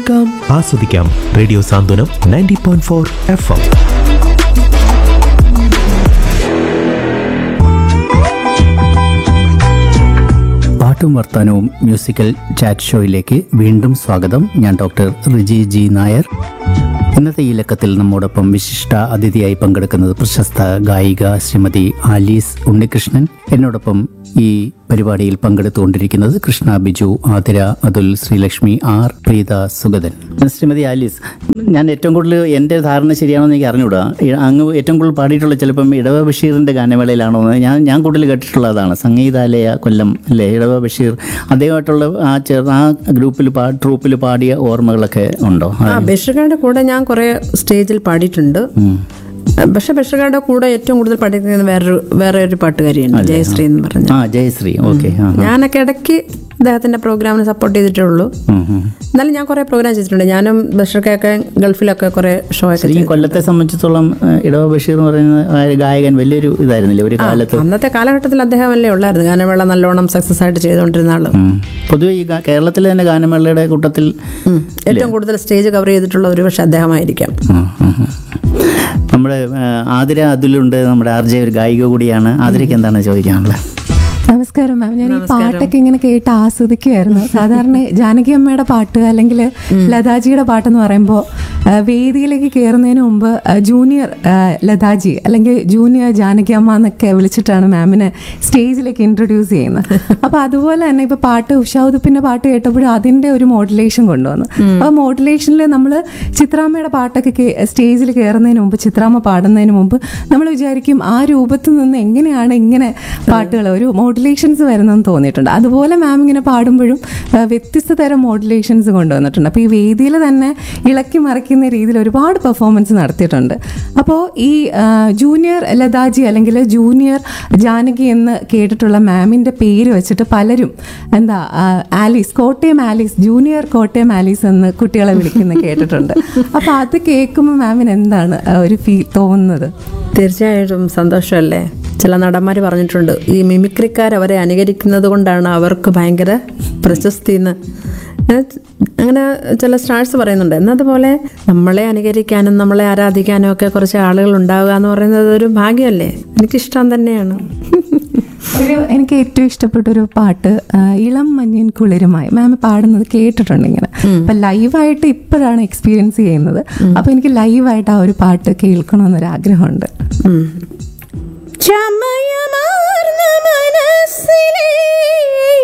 കേൾക്കാം ആസ്വദിക്കാം radio Santhwanam ninety point four F M പാട്ടും വർത്താനവും മ്യൂസിക്കൽ ചാറ്റ് ഷോയിലേക്ക് വീണ്ടും സ്വാഗതം ഞാൻ ഡോക്ടർ റിജി ജി നായർ ഇന്നത്തെ ഈ ലക്കത്തിൽ നമ്മോടൊപ്പം വിശിഷ്ട അതിഥിയായി പങ്കെടുക്കുന്നത് പ്രശസ്ത ഗായിക ശ്രീമതി ആലീസ് ഉണ്ണികൃഷ്ണൻ എന്നോടൊപ്പം ഈ പരിപാടിയിൽ പങ്കെടുത്തുകൊണ്ടിരിക്കുന്നത് കൃഷ്ണ ബിജു ആതിര അതുൽ ശ്രീലക്ഷ്മി ആർ പ്രീത സുഗതൻ ശ്രീമതി ആലീസ് ഞാൻ ഏറ്റവും കൂടുതൽ എൻ്റെ ധാരണ ശരിയാണോ എന്ന് എനിക്ക് അറിഞ്ഞൂടാ ഈ അങ്ങ് ഏറ്റവും കൂടുതൽ പാടിയിട്ടുള്ള ചിലപ്പം ഇടവ ബഷീറിൻ്റെ ഗാനമേളയിലാണോ എന്ന് ഞാൻ ഞാൻ കൂടുതൽ കേട്ടിട്ടുള്ളതാണ് സംഗീതാലയ കൊല്ലം അല്ലേ ഇടവ ബഷീർ അദ്ദേഹമായിട്ടുള്ള ആ ചെറു ആ ഗ്രൂപ്പിൽ പാ ട്രൂപ്പിൽ പാടിയ ഓർമ്മകളൊക്കെ ഉണ്ടോ ആ ബഷീർഖാന്റെ കൂടെ ഞാൻ കുറെ സ്റ്റേജിൽ പാടിയിട്ടുണ്ട് പക്ഷെ ബഷീർഖാന്റെ കൂടെ ഏറ്റവും കൂടുതൽ പാടിയിരിക്കുന്നത് വേറൊരു വേറെ ഒരു പാട്ടുകാരിയുണ്ട് ജയശ്രീ എന്ന് പറഞ്ഞു ആ ജയശ്രീ ഓക്കെ ആ ഞാനൊക്കെ ഇടയ്ക്ക് അദ്ദേഹത്തിന്റെ പ്രോഗ്രാമിന് സപ്പോർട്ട് ചെയ്തിട്ടേ ഉള്ളൂ ഉം, ഉം. എന്നാലും ഞാൻ കുറെ പ്രോഗ്രാം ചെയ്തിട്ടുണ്ട് ഞാനും ബഷീർക്കൊക്കെ ഗൾഫിലൊക്കെ കുറെ ഷോ ഒക്കെ ഈ കൊല്ലത്തെ സംബന്ധിച്ചിടത്തോളം ഏഹ്, ഇടവ ബഷീർ എന്ന് പറയുന്ന ആ ഒരു ഗായകൻ വലിയൊരു ഇതായിരുന്നില്ലേ ഒരു കാലത്ത് അന്നത്തെ കാലഘട്ടത്തിൽ അദ്ദേഹം അല്ലേ ഉള്ളായിരുന്നു ഗാനമേള നല്ലോണം സക്സസ് ആയിട്ട് ചെയ്തുകൊണ്ടിരുന്ന ആള് ഉം. പൊതുവെ ഈ ഗാ- കേരളത്തിലെ തന്നെ ഗാനമേളയുടെ കൂട്ടത്തിൽ ഉം. ഏറ്റവും കൂടുതൽ സ്റ്റേജ് കവർ ചെയ്തിട്ടുള്ള ഒരു പക്ഷെ അദ്ദേഹമായിരിക്കാം ഉം, ഉം, ഉം. നമ്മുടെ ആ, ആതിര അതിലുണ്ട് നമ്മുടെ ആർ ജെ ഒരു ഗായിക കൂടിയാണ് ആതിരയ്ക്ക് എന്താണ് ചോദിക്കാനുള്ളത് നമസ്കാരം മാം ഞാൻ ഈ പാട്ടൊക്കെ ഇങ്ങനെ കേട്ട് ആസ്വദിക്കുമായിരുന്നു സാധാരണ ജാനകി അമ്മയുടെ പാട്ട് അല്ലെങ്കിൽ ലതാജിയുടെ പാട്ടെന്ന് പറയുമ്പോൾ വേദിയിലേക്ക് കയറുന്നതിന് മുമ്പ് ആ, ജൂനിയർ ആ, ലതാജി അല്ലെങ്കിൽ ജൂനിയർ ജാനകി അമ്മ എന്നൊക്കെ വിളിച്ചിട്ടാണ് മാമിനെ സ്റ്റേജിലേക്ക് ഇൻട്രൊഡ്യൂസ് ചെയ്യുന്നത് അപ്പോൾ അതുപോലെ തന്നെ ഇപ്പോൾ പാട്ട് ഉഷാദുപ്പിൻ്റെ പാട്ട് കേട്ടപ്പോഴും അതിൻ്റെ ഒരു മോഡുലേഷൻ കൊണ്ടുവന്നു അപ്പോൾ മോഡുലേഷനിൽ നമ്മൾ ചിത്രാമ്മയുടെ പാട്ടൊക്കെ കേ- സ്റ്റേജിൽ കയറുന്നതിന് മുമ്പ് ചിത്രാമ്മ പാടുന്നതിന് മുമ്പ് നമ്മൾ വിചാരിക്കും ആ രൂപത്തിൽ നിന്ന് എങ്ങനെയാണ് ഇങ്ങനെ പാട്ടുകൾ ഒരു മോഡുലേഷൻസ് വരുന്നതെന്ന് തോന്നിയിട്ടുണ്ട് അതുപോലെ മാം ഇങ്ങനെ പാടുമ്പോഴും ആ, വ്യത്യസ്ത തരം മോഡുലേഷൻസ് കൊണ്ടുവന്നിട്ടുണ്ട് അപ്പോൾ ഈ വേദിയിൽ തന്നെ ഇളക്കി മറിക്കുന്ന രീതിയിൽ ഒരുപാട് പെർഫോമൻസ് നടത്തിയിട്ടുണ്ട് അപ്പോൾ ഈ ആ, ജൂനിയർ ലതാജി അല്ലെങ്കിൽ ജൂനിയർ ജാനകി എന്ന് കേട്ടിട്ടുള്ള മാമിൻ്റെ പേര് വെച്ചിട്ട് പലരും എന്താ ആ, Alice Kottayam Alice junior Kottayam Alice എന്ന് കുട്ടികളെ വിളിക്കുന്ന കേട്ടിട്ടുണ്ട് അപ്പോൾ അത് കേൾക്കുമ്പോൾ മാമിന് എന്താണ് ആ, ഒരു ഫീൽ തോന്നുന്നത് തീർച്ചയായിട്ടും സന്തോഷമല്ലേ ചില നടന്മാർ പറഞ്ഞിട്ടുണ്ട് ഈ മിമിക്രിക്കാർ അവരെ അനുകരിക്കുന്നത് കൊണ്ടാണ് അവർക്ക് ഭയങ്കര പ്രശസ്തി എന്ന് ഏ, അങ്ങനെ ചില സ്റ്റാർസ് പറയുന്നുണ്ട് എന്നതുപോലെ നമ്മളെ അനുകരിക്കാനും നമ്മളെ ആരാധിക്കാനും ഒക്കെ കുറച്ച് ആളുകൾ ഉണ്ടാവുക എന്ന് പറയുന്നത് ഒരു ഭാഗ്യമല്ലേ എനിക്കിഷ്ടം തന്നെയാണ് ഒരു എനിക്ക് ഏറ്റവും ഇഷ്ടപ്പെട്ട ഒരു പാട്ട് ആ, ഇളം മഞ്ഞിൻ കുളിരുമായി മാം പാടുന്നത് കേട്ടിട്ടുണ്ട് ഇങ്ങനെ അപ്പൊ ലൈവായിട്ട് ഇപ്പോഴാണ് എക്സ്പീരിയൻസ് ചെയ്യുന്നത് അപ്പൊ എനിക്ക് ലൈവായിട്ട് ആ ഒരു പാട്ട് കേൾക്കണമെന്നൊരു ആഗ്രഹമുണ്ട് ഉം. ചമയമാർന്ന മനസ്സിലെ